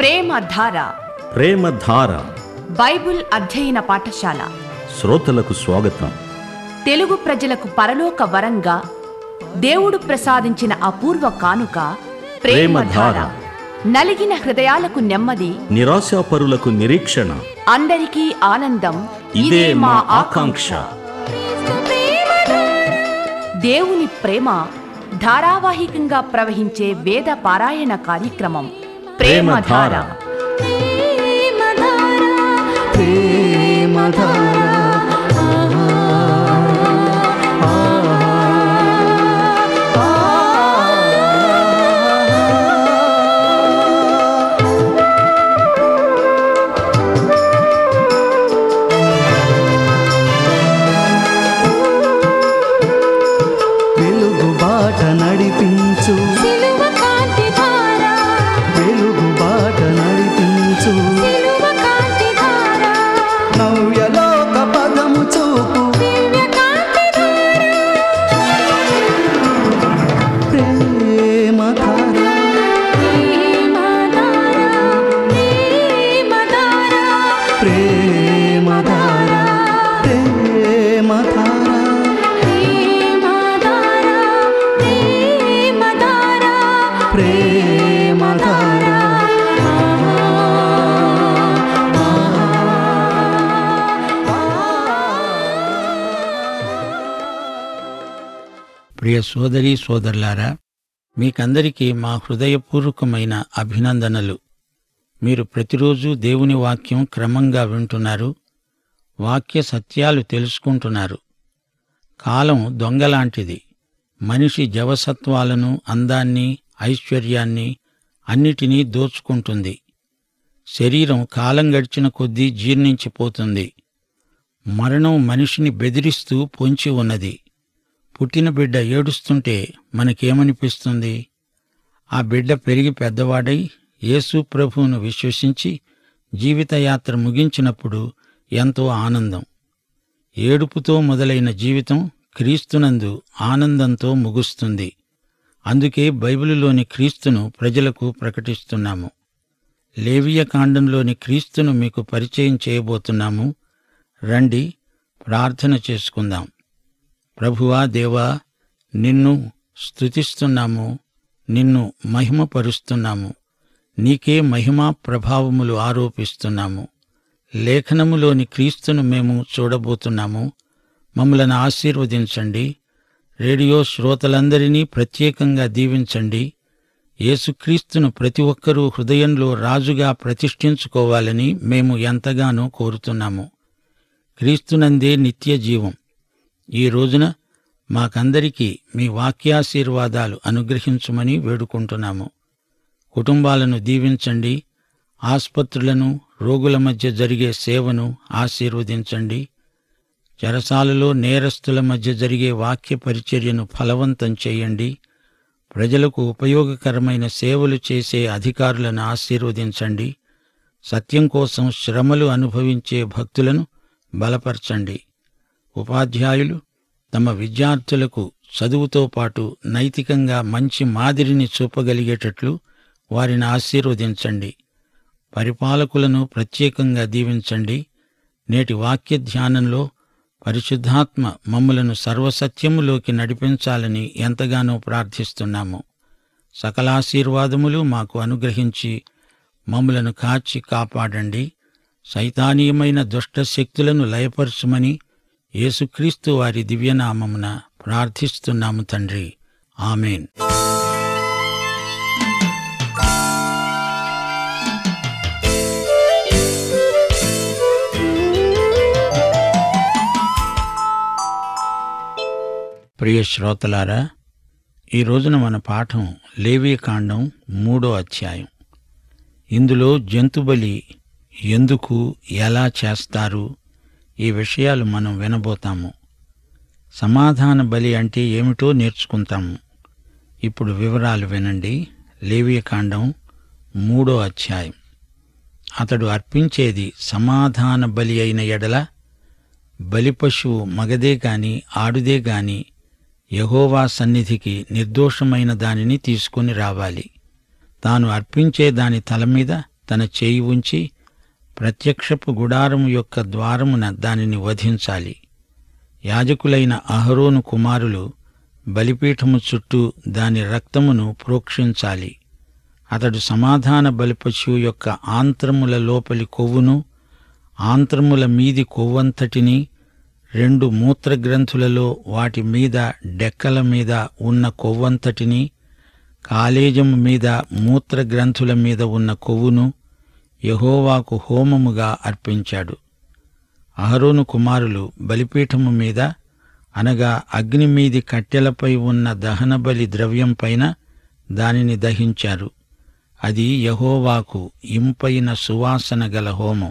ప్రేమధార ప్రేమధార Bible అధ్యయన పాఠశాల శ్రోతలకు స్వాగతం తెలుగు ప్రజలకు పరలోక వరంగా దేవుడు ప్రసాదించిన అపూర్వ కానుక ప్రేమధార ప్రేమధార. నలిగిన హృదయాలకు నెమ్మది నిరాశాపరులకు నిరీక్షణ అందరికీ ఆనందం ఇదే మా ఆకాంక్ష దేవుని ప్రేమ ధారావాహికంగా ప్రవహించే వేద పారాయణ కార్యక్రమం ప్రేమధార వెలుగు బాట నడిపించు సిలువ కాంతి ధార వెలుగు బాట నడిపించు సిలువ కాంతి ధార నవ్యలోక పదము చూపు దివ్య కాంతి ధార ప్రేమ ధార ప్రేమ ధార ప్రేమ ధార ప్రేమ ధార ప్రేమ ధార ప్రేమ ధార ప్రేమ ధార ప్రేమ ధార ప్రియ సోదరి సోదరులారా మీకందరికీ మా హృదయపూర్వకమైన అభినందనలు మీరు ప్రతిరోజు దేవుని వాక్యం క్రమంగా వింటున్నారు వాక్య సత్యాలు తెలుసుకుంటున్నారు కాలం దొంగలాంటిది మనిషి జవసత్వాలను అందాన్ని ఐశ్వర్యాన్ని అన్నిటినీ దోచుకుంటుంది శరీరం కాలం గడిచిన కొద్దీ జీర్ణించిపోతుంది మరణం మనిషిని బెదిరిస్తూ పొంచి ఉన్నది పుట్టిన బిడ్డ ఏడుస్తుంటే మనకేమనిపిస్తుంది ఆ బిడ్డ పెరిగి పెద్దవాడై యేసు ప్రభువును విశ్వసించి జీవితయాత్ర ముగించినప్పుడు ఎంతో ఆనందం ఏడుపుతో మొదలైన జీవితం క్రీస్తునందు ఆనందంతో ముగుస్తుంది అందుకే బైబిలులోని క్రీస్తును ప్రజలకు ప్రకటిస్తున్నాము లేవియ కాండంలోని క్రీస్తును మీకు పరిచయం చేయబోతున్నాము రండి ప్రార్థన చేసుకుందాం ప్రభువా దేవా నిన్ను స్తుతిస్తున్నాము నిన్ను మహిమపరుస్తున్నాము నీకే మహిమా ప్రభావములు ఆరోపిస్తున్నాము లేఖనములోని క్రీస్తును మేము చూడబోతున్నాము మమ్మలను ఆశీర్వదించండి రేడియో శ్రోతలందరినీ ప్రత్యేకంగా దీవించండి యేసుక్రీస్తును ప్రతి ఒక్కరూ హృదయంలో రాజుగా ప్రతిష్ఠించుకోవాలని మేము ఎంతగానో కోరుతున్నాము క్రీస్తునందే నిత్య జీవం ఈ రోజున మాకందరికీ మీ వాక్యాశీర్వాదాలు అనుగ్రహించమని వేడుకుంటున్నాము కుటుంబాలను దీవించండి ఆస్పత్రులను రోగుల మధ్య జరిగే సేవను ఆశీర్వదించండి చెరసాలలో నేరస్తుల మధ్య జరిగే వాక్య పరిచర్యను ఫలవంతం చేయండి ప్రజలకు ఉపయోగకరమైన సేవలు చేసే అధికారులను ఆశీర్వదించండి సత్యం కోసం శ్రమలు అనుభవించే భక్తులను బలపరచండి ఉపాధ్యాయులు తమ విద్యార్థులకు చదువుతో పాటు నైతికంగా మంచి మాదిరిని చూపగలిగేటట్లు వారిని ఆశీర్వదించండి పరిపాలకులను ప్రత్యేకంగా దీవించండి నేటి వాక్య ధ్యానంలో పరిశుద్ధాత్మ మమ్ములను సర్వసత్యములోకి నడిపించాలని ఎంతగానో ప్రార్థిస్తున్నాము సకలాశీర్వాదములు మాకు అనుగ్రహించి మమ్ములను కాచి కాపాడండి సైతానీయమైన దుష్ట శక్తులను లయపరచుమని యేసుక్రీస్తు వారి దివ్యనామమున ప్రార్థిస్తున్నాము తండ్రి ఆమెన్ ప్రియ శ్రోతలారా ఈ రోజున మన పాఠం లేవీకాండం మూడో అధ్యాయం ఇందులో జంతుబలి ఎందుకు ఎలా చేస్తారు ఈ విషయాలు మనం వినబోతాము సమాధాన బలి అంటే ఏమిటో నేర్చుకుంటాము ఇప్పుడు వివరాలు వినండి లేవీకాండం మూడో అధ్యాయం అతడు అర్పించేది సమాధాన బలి అయిన ఎడల బలిపశువు మగదే గాని ఆడుదే గాని యహోవా సన్నిధికి నిర్దోషమైన దానిని తీసుకొని రావాలి తాను అర్పించే దాని తల మీద తన చేయి ఉంచి ప్రత్యక్షపు గుడారము యొక్క ద్వారమున దానిని వధించాలి యాజకులైన అహరోను కుమారులు బలిపీఠము చుట్టూ దాని రక్తమును ప్రోక్షించాలి అతడు సమాధాన బలిపశువు యొక్క ఆంత్రముల లోపలి కొవ్వును ఆంత్రముల మీది కొవ్వంతటిని రెండు మూత్రగ్రంథులలో వాటి మీద డెక్కల మీద ఉన్న కొవ్వంతటిని కాలేజము మీద మూత్రగ్రంథుల మీద ఉన్న కొవ్వును యహోవాకు హోమముగా అర్పించాడు అహరోను కుమారులు బలిపీఠము మీద అనగా అగ్ని మీది కట్టెలపై ఉన్న దహనబలి ద్రవ్యం పైన దానిని దహించారు అది యహోవాకు ఇంపైన సువాసన గల హోమం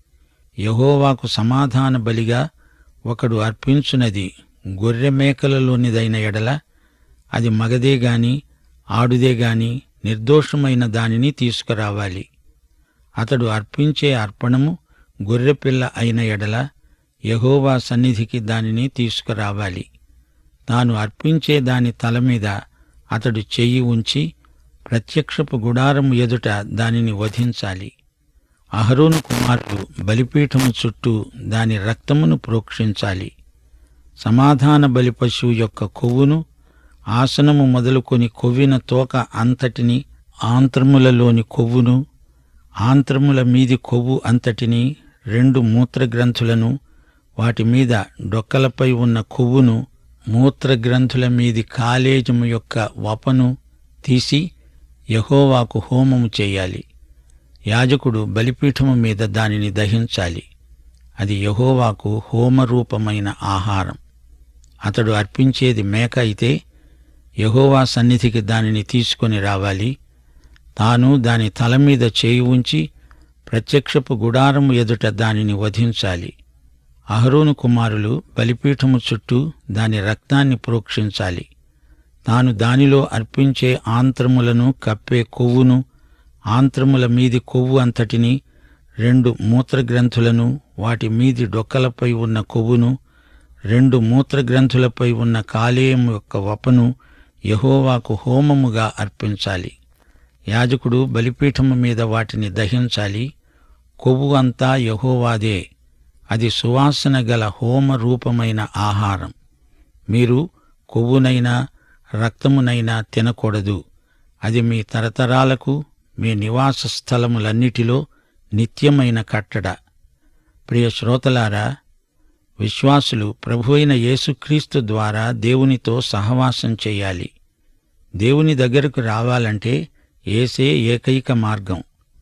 యహోవాకు సమాధాన బలిగా ఒకడు అర్పించునది గొర్రె మేకలలోనిదైన ఎడల అది మగదే గాని ఆడుదే గాని నిర్దోషమైన దానిని తీసుకురావాలి అతడు అర్పించే అర్పణము గొర్రెపిల్ల అయిన ఎడల యహోవా సన్నిధికి దానిని తీసుకురావాలి తాను అర్పించే దాని తల మీద అతడు చెయ్యి ఉంచి ప్రత్యక్షపు గుడారము ఎదుట దానిని వధించాలి అహరోను కుమారుడు బలిపీఠము చుట్టూ దాని రక్తమును ప్రోక్షించాలి సమాధాన బలి పశువు యొక్క కొవ్వును ఆసనము మొదలుకొని కొవ్విన తోక అంతటిని ఆంత్రములలోని కొవ్వును ఆంత్రముల మీది కొవ్వు అంతటిని రెండు మూత్రగ్రంథులను వాటి మీద డొక్కలపై ఉన్న కొవ్వును మూత్రగ్రంథుల మీది కాలేజము యొక్క వపను తీసి యహోవాకు హోమము చేయాలి యాజకుడు బలిపీఠము మీద దానిని దహించాలి అది యహోవాకు హోమరూపమైన ఆహారం అతడు అర్పించేది మేక అయితే యహోవా సన్నిధికి దానిని తీసుకొని రావాలి తాను దాని తల మీద చేయి ఉంచి ప్రత్యక్షపు గుడారము ఎదుట దానిని వధించాలి అహరోను కుమారులు బలిపీఠము చుట్టూ దాని రక్తాన్ని ప్రోక్షించాలి తాను దానిలో అర్పించే ఆంత్రములను కప్పే కొవ్వును ఆంత్రముల మీది కొవ్వు అంతటిని రెండు మూత్రగ్రంథులను వాటి మీది డొక్కలపై ఉన్న కొవ్వును రెండు మూత్రగ్రంథులపై ఉన్న కాలేయం యొక్క వపను యహోవాకు హోమముగా అర్పించాలి యాజకుడు బలిపీఠము మీద వాటిని దహించాలి కొవ్వు అంతా యహోవాదే అది సువాసన గల హోమ రూపమైన ఆహారం మీరు కొవ్వునైనా రక్తమునైనా తినకూడదు అది మీ తరతరాలకు మీ నివాస స్థలములన్నిటిలో నిత్యమైన కట్టడ ప్రియ శ్రోతలారా విశ్వాసులు ప్రభు అయిన యేసుక్రీస్తు ద్వారా దేవునితో సహవాసం చేయాలి దేవుని దగ్గరకు రావాలంటే ఏసే ఏకైక మార్గం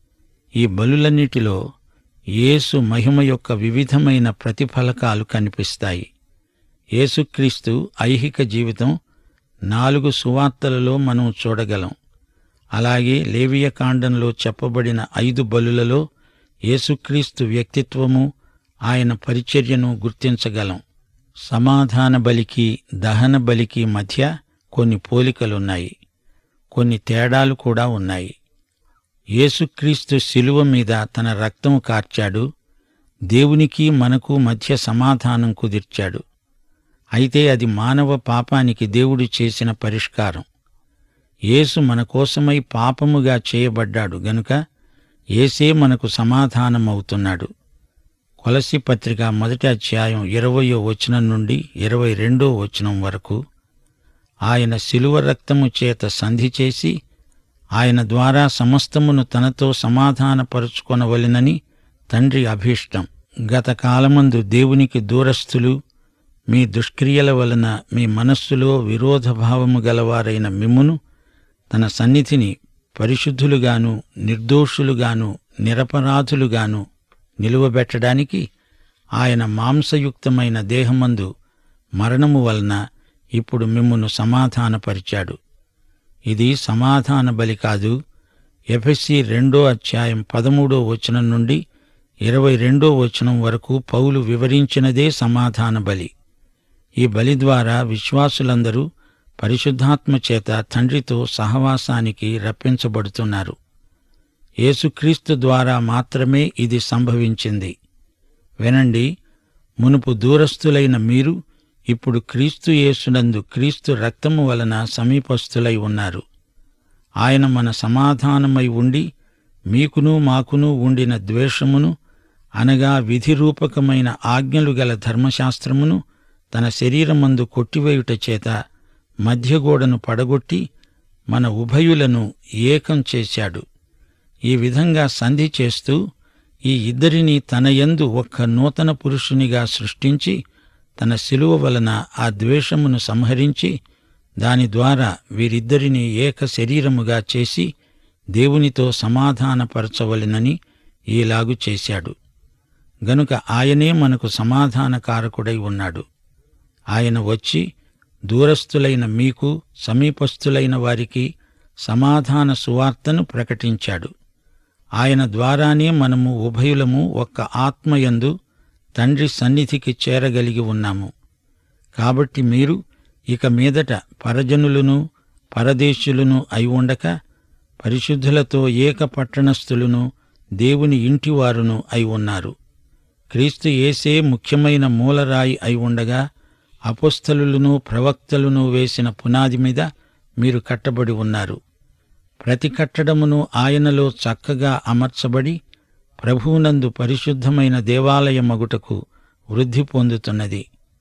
ఈ బలులన్నిటిలో యేసు మహిమ యొక్క వివిధమైన ప్రతిఫలకాలు కనిపిస్తాయి యేసుక్రీస్తు ఐహిక జీవితం నాలుగు సువార్తలలో మనం చూడగలం అలాగే లేవియ కాండంలో చెప్పబడిన ఐదు బలులలో యేసుక్రీస్తు వ్యక్తిత్వము ఆయన పరిచర్యను గుర్తించగలం సమాధాన బలికి దహన బలికి మధ్య కొన్ని పోలికలున్నాయి కొన్ని తేడాలు కూడా ఉన్నాయి యేసుక్రీస్తు శిలువ మీద తన రక్తం కార్చాడు దేవునికి మనకు మధ్య సమాధానం కుదిర్చాడు అయితే అది మానవ పాపానికి దేవుడు చేసిన పరిష్కారం యేసు మన కోసమై పాపముగా చేయబడ్డాడు గనుక ఏసే మనకు సమాధానమవుతున్నాడు కొలసి పత్రిక మొదటి అధ్యాయం ఇరవయో వచనం నుండి ఇరవై రెండో వచనం వరకు ఆయన శిలువ రక్తము చేత సంధి చేసి ఆయన ద్వారా సమస్తమును తనతో సమాధానపరుచుకొనవలెనని తండ్రి అభీష్టం గత కాలమందు దేవునికి దూరస్థులు మీ దుష్క్రియల వలన మీ మనస్సులో విరోధభావము గలవారైన మిమ్మును తన సన్నిధిని పరిశుద్ధులుగాను నిర్దోషులుగాను నిరపరాధులుగాను నిలువబెట్టడానికి ఆయన మాంసయుక్తమైన దేహమందు మరణము వలన ఇప్పుడు మిమ్మును సమాధానపరిచాడు ఇది సమాధాన బలి కాదు ఎఫ్ఎస్సి రెండో అధ్యాయం పదమూడో వచనం నుండి ఇరవై రెండో వచనం వరకు పౌలు వివరించినదే సమాధాన బలి ఈ బలి ద్వారా విశ్వాసులందరూ పరిశుద్ధాత్మ చేత తండ్రితో సహవాసానికి రప్పించబడుతున్నారు యేసుక్రీస్తు ద్వారా మాత్రమే ఇది సంభవించింది వినండి మునుపు దూరస్థులైన మీరు ఇప్పుడు క్రీస్తు యేసునందు క్రీస్తు రక్తము వలన సమీపస్థులై ఉన్నారు ఆయన మన సమాధానమై ఉండి మీకును మాకును ఉండిన ద్వేషమును అనగా విధిరూపకమైన ఆజ్ఞలు గల ధర్మశాస్త్రమును తన శరీరమందు కొట్టివేయుట చేత మధ్యగోడను పడగొట్టి మన ఉభయులను ఏకం చేశాడు ఈ విధంగా సంధి చేస్తూ ఈ ఇద్దరిని తన యందు ఒక్క నూతన పురుషునిగా సృష్టించి తన శిలువ వలన ఆ ద్వేషమును సంహరించి దాని ద్వారా వీరిద్దరిని ఏక శరీరముగా చేసి దేవునితో సమాధానపరచవలెనని ఈలాగు చేశాడు గనుక ఆయనే మనకు సమాధానకారకుడై ఉన్నాడు ఆయన వచ్చి దూరస్థులైన మీకు సమీపస్థులైన వారికి సమాధాన సువార్తను ప్రకటించాడు ఆయన ద్వారానే మనము ఉభయులము ఒక్క ఆత్మయందు తండ్రి సన్నిధికి చేరగలిగి ఉన్నాము కాబట్టి మీరు ఇక మీదట పరజనులను పరదేశులను అయి ఉండక పరిశుద్ధులతో ఏక పట్టణస్థులను దేవుని ఇంటివారును అయి ఉన్నారు క్రీస్తు యేసే ముఖ్యమైన మూలరాయి అయి ఉండగా అపోస్తలులను ప్రవక్తలను వేసిన పునాది మీద మీరు కట్టబడి ఉన్నారు ప్రతి కట్టడమును ఆయనలో చక్కగా అమర్చబడి ప్రభువునందు పరిశుద్ధమైన దేవాలయమగుటకు వృద్ధి పొందుతున్నది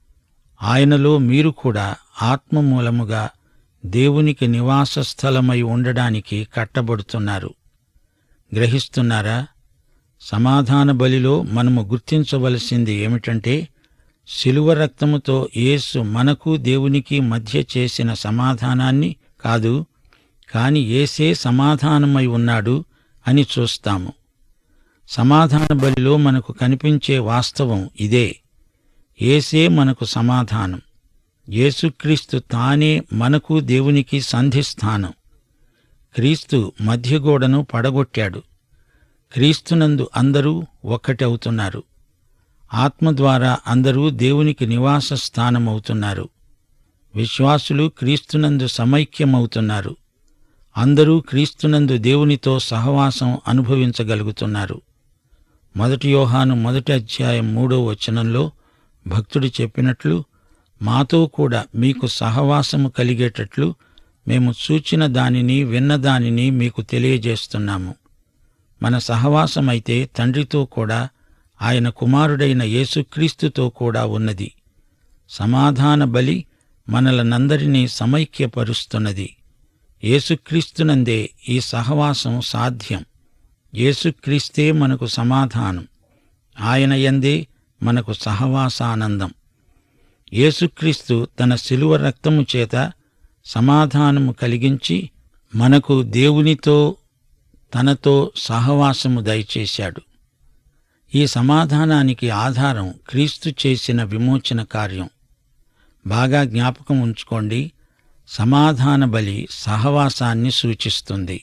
ఆయనలో మీరు కూడా ఆత్మ మూలముగా దేవునికి నివాస స్థలమై ఉండడానికి కట్టబడుతున్నారు గ్రహిస్తున్నారా సమాధాన బలిలో మనము గుర్తించవలసింది ఏమిటంటే శిలువ రక్తముతో యేసు మనకు దేవునికి మధ్య చేసిన సమాధానాన్ని కాదు కాని ఏసే సమాధానమై ఉన్నాడు అని చూస్తాము సమాధాన బలిలో మనకు కనిపించే వాస్తవం ఇదే ఏసే మనకు సమాధానం యేసుక్రీస్తు తానే మనకు దేవునికి సంధిస్థానం క్రీస్తు మధ్యగోడను పడగొట్టాడు క్రీస్తునందు అందరూ ఒక్కటవుతున్నారు ఆత్మ ద్వారా అందరూ దేవునికి నివాస స్థానమవుతున్నారు విశ్వాసులు క్రీస్తునందు సమైక్యమవుతున్నారు అందరూ క్రీస్తునందు దేవునితో సహవాసం అనుభవించగలుగుతున్నారు మొదటి యోహాను మొదటి అధ్యాయం మూడో వచనంలో భక్తుడు చెప్పినట్లు మాతో కూడా మీకు సహవాసము కలిగేటట్లు మేము చూచిన దానిని విన్న దానిని మీకు తెలియజేస్తున్నాము మన సహవాసమైతే తండ్రితో కూడా ఆయన కుమారుడైన యేసుక్రీస్తుతో కూడా ఉన్నది సమాధాన బలి మనలనందరినీ సమైక్యపరుస్తున్నది యేసుక్రీస్తునందే ఈ సహవాసం సాధ్యం యేసుక్రీస్తే మనకు సమాధానం ఆయన యందే మనకు సహవాసానందం యేసుక్రీస్తు తన శిలువ రక్తము చేత సమాధానము కలిగించి మనకు దేవునితో తనతో సహవాసము దయచేశాడు ఈ సమాధానానికి ఆధారం క్రీస్తు చేసిన విమోచన కార్యం బాగా జ్ఞాపకం ఉంచుకోండి సమాధాన బలి సహవాసాన్ని సూచిస్తుంది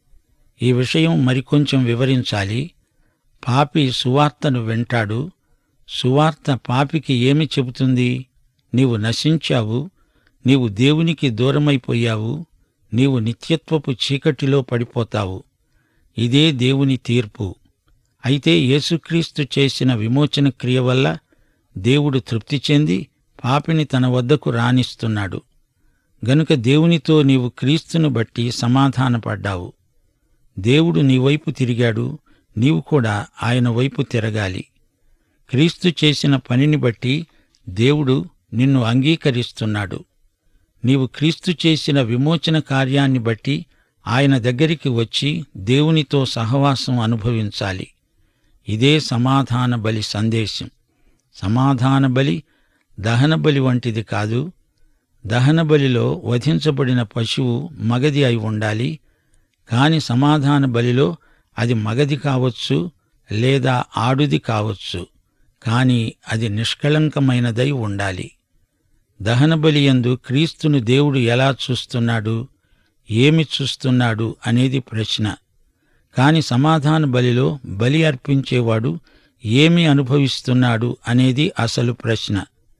ఈ విషయం మరికొంచెం వివరించాలి పాపి సువార్తను వింటాడు సువార్త పాపికి ఏమి చెబుతుంది నీవు నశించావు నీవు దేవునికి దూరమైపోయావు నీవు నిత్యత్వపు చీకటిలో పడిపోతావు ఇదే దేవుని తీర్పు అయితే యేసుక్రీస్తు చేసిన విమోచన క్రియ వల్ల దేవుడు తృప్తి చెంది పాపిని తన వద్దకు రానిస్తున్నాడు గనుక దేవునితో నీవు క్రీస్తును బట్టి సమాధానపడ్డావు దేవుడు నీ వైపు తిరిగాడు నీవు కూడా ఆయన వైపు తిరగాలి క్రీస్తు చేసిన పనిని బట్టి దేవుడు నిన్ను అంగీకరిస్తున్నాడు నీవు క్రీస్తు చేసిన విమోచన కార్యాన్ని బట్టి ఆయన దగ్గరికి వచ్చి దేవునితో సహవాసం అనుభవించాలి ఇదే సమాధాన బలి సందేశం సమాధాన బలి దహన బలి వంటిది కాదు దహన బలిలో వధించబడిన పశువు మగది అయి ఉండాలి కాని సమాధాన బలిలో అది మగది కావచ్చు లేదా ఆడుది కావచ్చు కాని అది నిష్కళంకమైనదై ఉండాలి దహన బలియందు క్రీస్తును దేవుడు ఎలా చూస్తున్నాడు ఏమి చూస్తున్నాడు అనేది ప్రశ్న కాని సమాధాన బలిలో బలి అర్పించేవాడు ఏమి అనుభవిస్తున్నాడు అనేది అసలు ప్రశ్న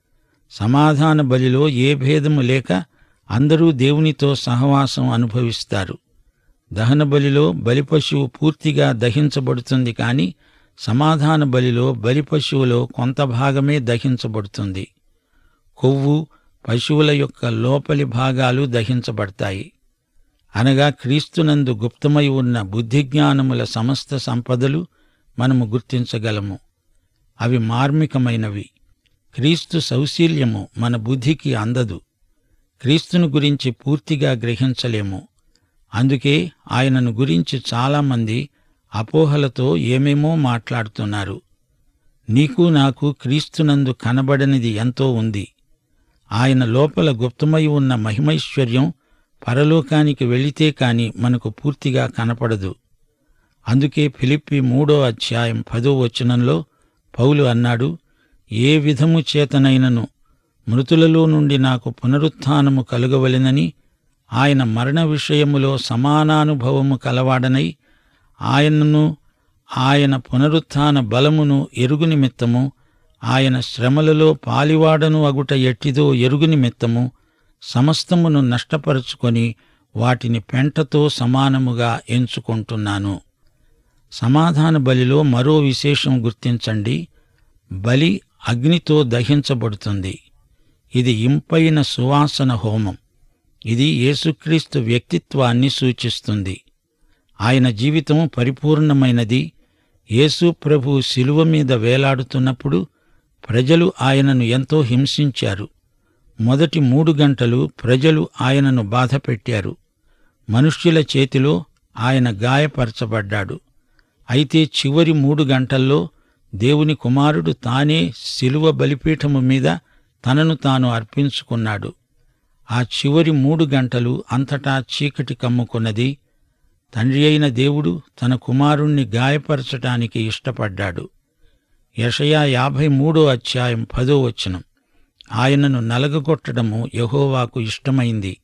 సమాధాన బలిలో ఏ భేదము లేక అందరూ దేవునితో సహవాసం అనుభవిస్తారు దహన బలిలో బలిపశువు పూర్తిగా దహించబడుతుంది కాని సమాధాన బలిలో బలిపశువులో కొంత భాగమే దహించబడుతుంది కొవ్వు పశువుల యొక్క లోపలి భాగాలు దహించబడతాయి అనగా క్రీస్తునందు గుప్తమై ఉన్న బుద్ధిజ్ఞానముల సమస్త సంపదలు మనము గుర్తించగలము అవి మార్మికమైనవి క్రీస్తు సౌశీల్యము మన బుద్ధికి అందదు క్రీస్తును గురించి పూర్తిగా గ్రహించలేము అందుకే ఆయనను గురించి చాలామంది అపోహలతో ఏమేమో మాట్లాడుతున్నారు నీకు నాకు క్రీస్తునందు కనబడనిది ఎంతో ఉంది ఆయన లోపల గుప్తమై ఉన్న మహిమైశ్వర్యం పరలోకానికి వెళితే కాని మనకు పూర్తిగా కనపడదు అందుకే ఫిలిప్పి మూడో అధ్యాయం పదో వచనంలో పౌలు అన్నాడు ఏ విధము చేతనైనను మృతులలో నుండి నాకు పునరుత్థానము కలుగవలెనని ఆయన మరణ విషయములో సమానానుభవము కలవాడనై ఆయనను ఆయన పునరుత్థాన బలమును ఎరుగు నిమిత్తము ఆయన శ్రమలలో పాలివాడను అగుట ఎట్టిదో ఎరుగు నిమిత్తము సమస్తమును నష్టపరుచుకొని వాటిని పెంటతో సమానముగా ఎంచుకుంటున్నాను సమాధాన బలిలో మరో విశేషం గుర్తించండి బలి అగ్నితో దహించబడుతుంది ఇది ఇంపైన సువాసన హోమం ఇది యేసుక్రీస్తు వ్యక్తిత్వాన్ని సూచిస్తుంది ఆయన జీవితం పరిపూర్ణమైనది యేసు ప్రభు శిలువ మీద వేలాడుతున్నప్పుడు ప్రజలు ఆయనను ఎంతో హింసించారు మొదటి మూడు గంటలు ప్రజలు ఆయనను బాధపెట్టారు మనుష్యుల చేతిలో ఆయన గాయపరచబడ్డాడు అయితే చివరి మూడు గంటల్లో దేవుని కుమారుడు తానే శిలువ బలిపీఠము మీద తనను తాను అర్పించుకున్నాడు ఆ చివరి మూడు గంటలు అంతటా చీకటి కమ్ముకున్నది తండ్రి అయిన దేవుడు తన కుమారుణ్ణి గాయపరచటానికి ఇష్టపడ్డాడు యషయా యాభై మూడో అధ్యాయం పదో వచనం ఆయనను నలగగొట్టడము యహోవాకు ఇష్టమైంది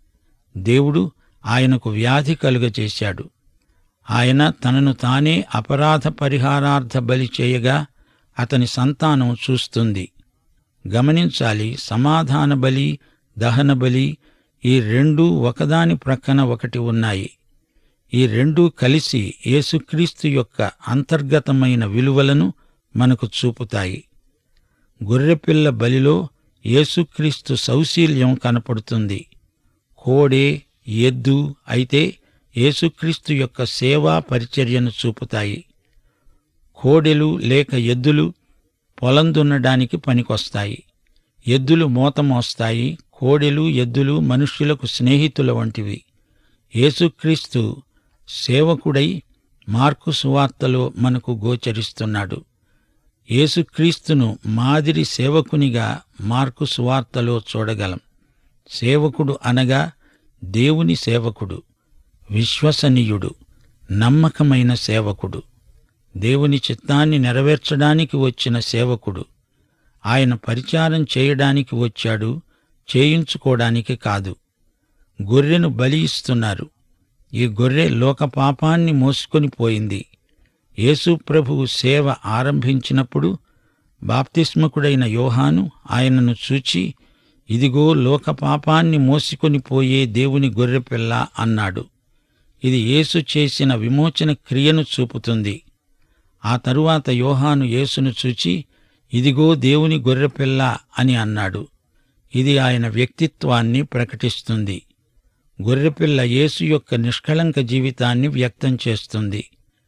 దేవుడు ఆయనకు వ్యాధి కలుగజేశాడు ఆయన తనను తానే అపరాధ పరిహారార్థ బలి చేయగా అతని సంతానం చూస్తుంది గమనించాలి సమాధాన బలి దహన బలి ఈ రెండూ ఒకదాని ప్రక్కన ఒకటి ఉన్నాయి ఈ రెండూ కలిసి యేసుక్రీస్తు యొక్క అంతర్గతమైన విలువలను మనకు చూపుతాయి గొర్రెపిల్ల బలిలో యేసుక్రీస్తు సౌశీల్యం కనపడుతుంది కోడే ఎద్దు అయితే యేసుక్రీస్తు యొక్క సేవా పరిచర్యను చూపుతాయి కోడెలు లేక ఎద్దులు పొలం దున్నడానికి పనికొస్తాయి ఎద్దులు మూత మోస్తాయి కోడెలు ఎద్దులు మనుష్యులకు స్నేహితుల వంటివి యేసుక్రీస్తు సేవకుడై మార్కు సువార్తలో మనకు గోచరిస్తున్నాడు యేసుక్రీస్తును మాదిరి సేవకునిగా మార్కు సువార్తలో చూడగలం సేవకుడు అనగా దేవుని సేవకుడు విశ్వసనీయుడు నమ్మకమైన సేవకుడు దేవుని చిత్తాన్ని నెరవేర్చడానికి వచ్చిన సేవకుడు ఆయన పరిచారం చేయడానికి వచ్చాడు చేయించుకోవడానికి కాదు గొర్రెను బలి ఇస్తున్నారు ఈ గొర్రె లోక పాపాన్ని మోసుకొని పోయింది యేసు ప్రభువు సేవ ఆరంభించినప్పుడు బాప్తిస్మకుడైన యోహాను ఆయనను చూచి ఇదిగో లోక పాపాన్ని మోసుకొని పోయే దేవుని గొర్రెపిల్ల అన్నాడు ఇది యేసు చేసిన విమోచన క్రియను చూపుతుంది ఆ తరువాత యోహాను యేసును చూచి ఇదిగో దేవుని గొర్రెపిల్ల అని అన్నాడు ఇది ఆయన వ్యక్తిత్వాన్ని ప్రకటిస్తుంది గొర్రెపిల్ల యేసు యొక్క నిష్కళంక జీవితాన్ని వ్యక్తం చేస్తుంది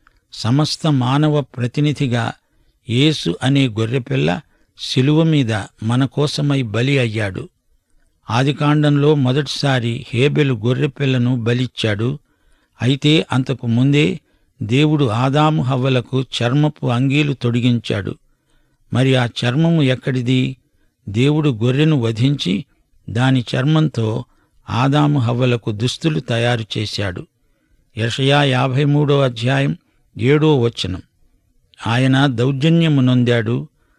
సమస్త మానవ ప్రతినిధిగా యేసు అనే గొర్రెపిల్ల శిలువ మీద మన కోసమై బలి అయ్యాడు ఆదికాండంలో మొదటిసారి హేబెలు గొర్రెపిల్లను బలిచ్చాడు అయితే అంతకు ముందే దేవుడు ఆదాము హవ్వలకు చర్మపు అంగీలు తొడిగించాడు మరి ఆ చర్మము ఎక్కడిది దేవుడు గొర్రెను వధించి దాని చర్మంతో ఆదాము హవ్వలకు దుస్తులు తయారు చేశాడు యషయా యాభై మూడో అధ్యాయం ఏడో వచనం ఆయన దౌర్జన్యము నొందాడు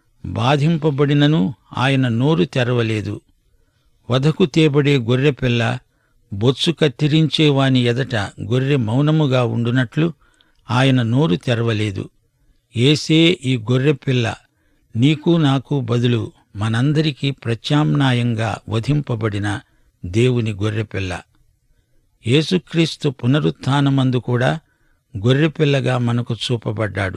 బాధింపబడినను ఆయన నోరు తెరవలేదు వధకు తేబడే గొర్రెపిల్ల బొత్సు కత్తిరించే వాని ఎదట గొర్రె మౌనముగా ఉండునట్లు ఆయన నోరు తెరవలేదు ఏసే ఈ గొర్రెపిల్ల నీకు నాకు బదులు మనందరికీ ప్రత్యామ్నాయంగా వధింపబడిన దేవుని గొర్రెపిల్ల యేసుక్రీస్తు పునరుత్థానమందు కూడా గొర్రెపిల్లగా మనకు చూపబడ్డాడు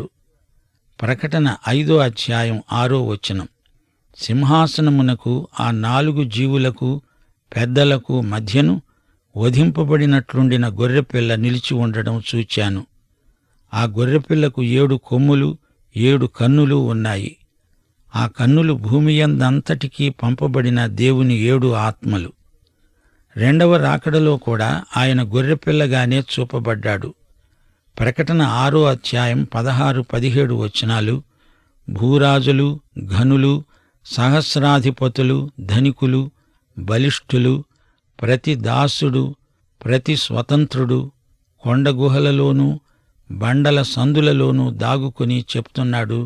ప్రకటన ఐదో అధ్యాయం ఆరో వచనం సింహాసనమునకు ఆ నాలుగు జీవులకు పెద్దలకు మధ్యను వధింపబడినట్లుండిన గొర్రెపిల్ల నిలిచి ఉండడం చూచాను ఆ గొర్రెపిల్లకు ఏడు కొమ్ములు ఏడు కన్నులు ఉన్నాయి ఆ కన్నులు భూమి యందంతటికీ పంపబడిన దేవుని ఏడు ఆత్మలు రెండవ రాకడలో కూడా ఆయన గొర్రెపిల్లగానే చూపబడ్డాడు ప్రకటన ఆరో అధ్యాయం పదహారు పదిహేడు వచనాలు భూరాజులు ఘనులు సహస్రాధిపతులు ధనికులు బలిష్ఠులు ప్రతి దాసుడు ప్రతి స్వతంత్రుడు కొండగుహలలోనూ బండల సందులలోనూ దాగుకుని చెప్తున్నాడు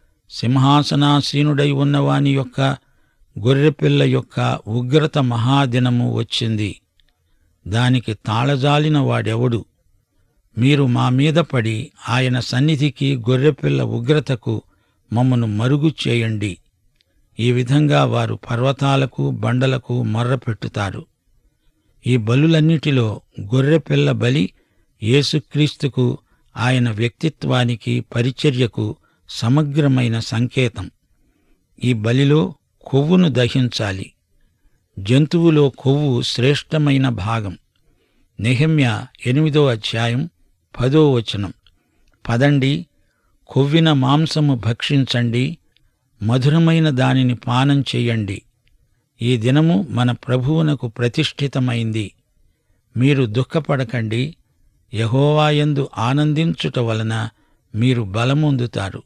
సింహాసనాసీనుడై ఉన్నవాని యొక్క గొర్రెపిల్ల యొక్క ఉగ్రత మహాదినము వచ్చింది దానికి తాళజాలిన వాడెవడు మీరు మా మీద పడి ఆయన సన్నిధికి గొర్రెపిల్ల ఉగ్రతకు మమ్మను మరుగు చేయండి ఈ విధంగా వారు పర్వతాలకు బండలకు మొర్రపెట్టుతారు ఈ బలులన్నిటిలో గొర్రెపిల్ల బలి యేసుక్రీస్తుకు ఆయన వ్యక్తిత్వానికి పరిచర్యకు సమగ్రమైన సంకేతం ఈ బలిలో కొవ్వును దహించాలి జంతువులో కొవ్వు శ్రేష్టమైన భాగం నెహమ్య ఎనిమిదో అధ్యాయం పదో వచనం పదండి కొవ్విన మాంసము భక్షించండి మధురమైన దానిని పానం చెయ్యండి ఈ దినము మన ప్రభువునకు ప్రతిష్ఠితమైంది మీరు దుఃఖపడకండి యహోవాయందు ఆనందించుట వలన మీరు బలమొందుతారు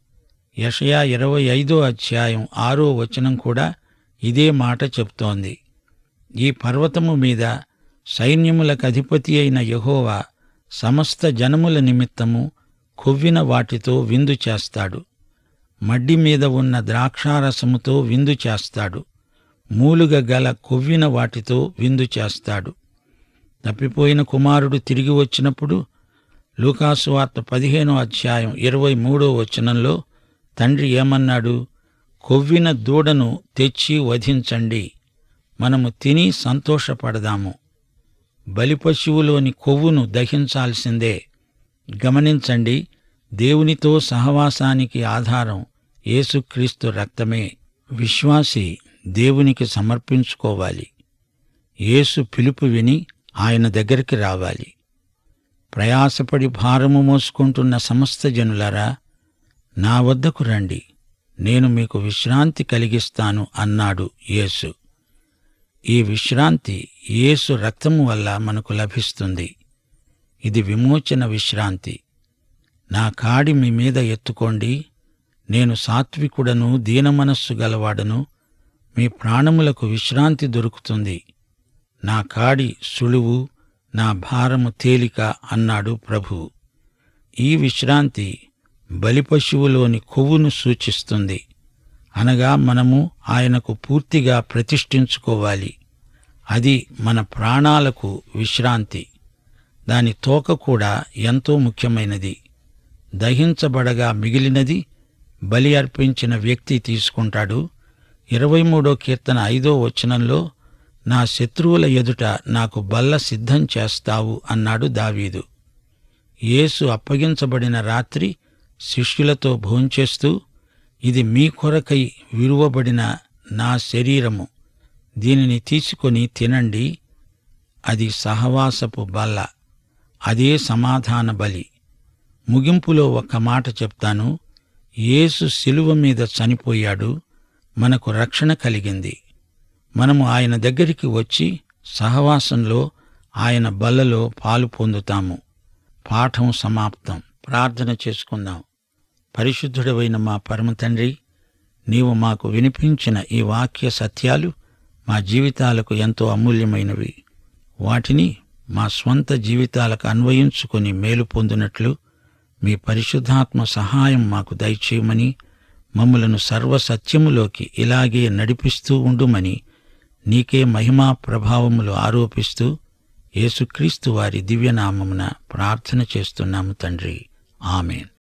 యషయా ఇరవై ఐదో అధ్యాయం ఆరో వచనం కూడా ఇదే మాట చెప్తోంది ఈ పర్వతము మీద సైన్యములకు అధిపతి అయిన యహోవా సమస్త జనముల నిమిత్తము కొవ్విన వాటితో విందు చేస్తాడు మడ్డి మీద ఉన్న ద్రాక్షారసముతో విందు చేస్తాడు మూలుగ గల కొవ్విన వాటితో విందు చేస్తాడు తప్పిపోయిన కుమారుడు తిరిగి వచ్చినప్పుడు లూకాసు వార్త పదిహేనో అధ్యాయం ఇరవై మూడో వచనంలో తండ్రి ఏమన్నాడు కొవ్విన దూడను తెచ్చి వధించండి మనము తిని సంతోషపడదాము బలిపశువులోని కొవ్వును దహించాల్సిందే గమనించండి దేవునితో సహవాసానికి ఆధారం యేసుక్రీస్తు రక్తమే విశ్వాసి దేవునికి సమర్పించుకోవాలి యేసు పిలుపు విని ఆయన దగ్గరికి రావాలి ప్రయాసపడి భారము మోసుకుంటున్న సమస్త జనులారా నా వద్దకు రండి నేను మీకు విశ్రాంతి కలిగిస్తాను అన్నాడు యేసు ఈ విశ్రాంతి యేసు రక్తము వల్ల మనకు లభిస్తుంది ఇది విమోచన విశ్రాంతి నా కాడి మీ మీద ఎత్తుకోండి నేను సాత్వికుడను దీనమనస్సు గలవాడను మీ ప్రాణములకు విశ్రాంతి దొరుకుతుంది నా కాడి సులువు నా భారము తేలిక అన్నాడు ప్రభు ఈ విశ్రాంతి బలిపశువులోని కొవ్వును సూచిస్తుంది అనగా మనము ఆయనకు పూర్తిగా ప్రతిష్ఠించుకోవాలి అది మన ప్రాణాలకు విశ్రాంతి దాని తోక కూడా ఎంతో ముఖ్యమైనది దహించబడగా మిగిలినది బలి అర్పించిన వ్యక్తి తీసుకుంటాడు ఇరవై మూడో కీర్తన ఐదో వచనంలో నా శత్రువుల ఎదుట నాకు బల్ల సిద్ధం చేస్తావు అన్నాడు దావీదు యేసు అప్పగించబడిన రాత్రి శిష్యులతో భోంచేస్తూ ఇది మీ కొరకై విరువబడిన నా శరీరము దీనిని తీసుకొని తినండి అది సహవాసపు బల్ల అదే సమాధాన బలి ముగింపులో ఒక్క మాట చెప్తాను యేసు శిలువ మీద చనిపోయాడు మనకు రక్షణ కలిగింది మనము ఆయన దగ్గరికి వచ్చి సహవాసంలో ఆయన బల్లలో పాలు పొందుతాము పాఠం సమాప్తం ప్రార్థన చేసుకుందాం పరిశుద్ధుడవైన మా పరమ తండ్రి నీవు మాకు వినిపించిన ఈ వాక్య సత్యాలు మా జీవితాలకు ఎంతో అమూల్యమైనవి వాటిని మా స్వంత జీవితాలకు అన్వయించుకొని మేలు పొందినట్లు మీ పరిశుద్ధాత్మ సహాయం మాకు దయచేయమని మమ్ములను సర్వసత్యములోకి ఇలాగే నడిపిస్తూ ఉండుమని నీకే మహిమా ప్రభావములు ఆరోపిస్తూ యేసుక్రీస్తు వారి దివ్యనామమున ప్రార్థన చేస్తున్నాము తండ్రి ఆమెన్